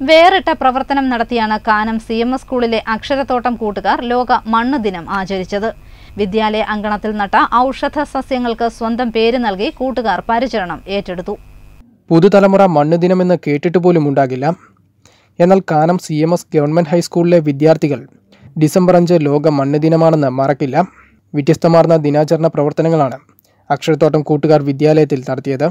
വേറിട്ട പ്രവർത്തനം നടത്തിയാണ് കാനം സി എം എസ് സ്കൂളിലെ അക്ഷരത്തോട്ടം കൂട്ടുകാർ ലോക മണ്ണ് ദിനം ആചരിച്ചത് വിദ്യാലയ അങ്കണത്തിൽ നട്ട ഔഷധ സസ്യങ്ങൾക്ക് സ്വന്തം പേര് നൽകി കൂട്ടുകാർ പരിചരണം ഏറ്റെടുത്തു പുതുതലമുറ മണ്ണ് ദിനമെന്ന് കേട്ടിട്ട് പോലും ഉണ്ടാകില്ല എന്നാൽ Kanam C M S government ഹൈസ്കൂളിലെ വിദ്യാർത്ഥികൾ ഡിസംബർ അഞ്ച് ലോക മണ്ണ് ദിനമാണെന്ന് മറക്കില്ല വ്യത്യസ്തമാർന്ന ദിനാചരണ പ്രവർത്തനങ്ങളാണ് അക്ഷരത്തോട്ടം കൂട്ടുകാർ വിദ്യാലയത്തിൽ നടത്തിയത്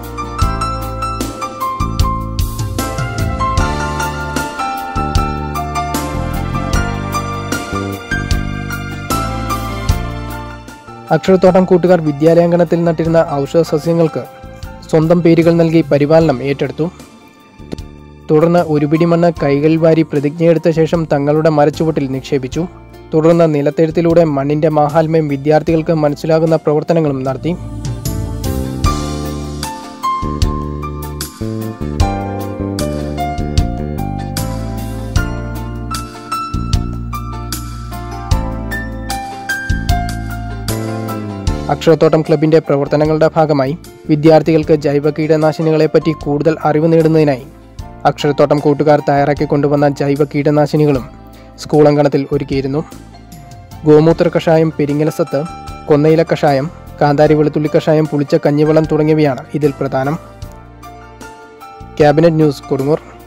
അക്ഷരത്തോട്ടം കൂട്ടുകാർ വിദ്യാലയാങ്കണത്തിൽ നട്ടിരുന്ന ഔഷധ സസ്യങ്ങൾക്ക് സ്വന്തം പേരുകൾ നൽകി പരിപാലനം ഏറ്റെടുത്തു തുടർന്ന് ഒരു പിടി മണ്ണ് കൈകളിൽ വാരി പ്രതിജ്ഞയെടുത്ത ശേഷം തങ്ങളുടെ മരച്ചുവട്ടിൽ നിക്ഷേപിച്ചു തുടർന്ന് നിലത്തെഴുത്തിലൂടെ മണ്ണിന്റെ മാഹാത്മ്യം വിദ്യാർത്ഥികൾക്ക് മനസ്സിലാകുന്ന പ്രവർത്തനങ്ങളും നടത്തി അക്ഷരത്തോട്ടം ക്ലബിന്റെ പ്രവർത്തനങ്ങളുടെ ഭാഗമായി വിദ്യാർത്ഥികൾക്ക് ജൈവ കീടനാശിനികളെപ്പറ്റി കൂടുതൽ അറിവ് നേടുന്നതിനായി അക്ഷരത്തോട്ടം കൂട്ടുകാർ തയ്യാറാക്കി കൊണ്ടുവന്ന ജൈവ കീടനാശിനികളും സ്കൂൾ അങ്കണത്തിൽ ഒരുക്കിയിരുന്നു ഗോമൂത്ര കഷായം പെരിങ്ങലസത്ത് കൊന്നയില കഷായം കാന്താരി വെളുത്തുള്ളി കഷായം പുളിച്ച കഞ്ഞിവെള്ളം തുടങ്ങിയവയാണ് ഇതിൽ പ്രധാനം ക്യാബിനറ്റ് ന്യൂസ് കൊടുങ്ങൂർ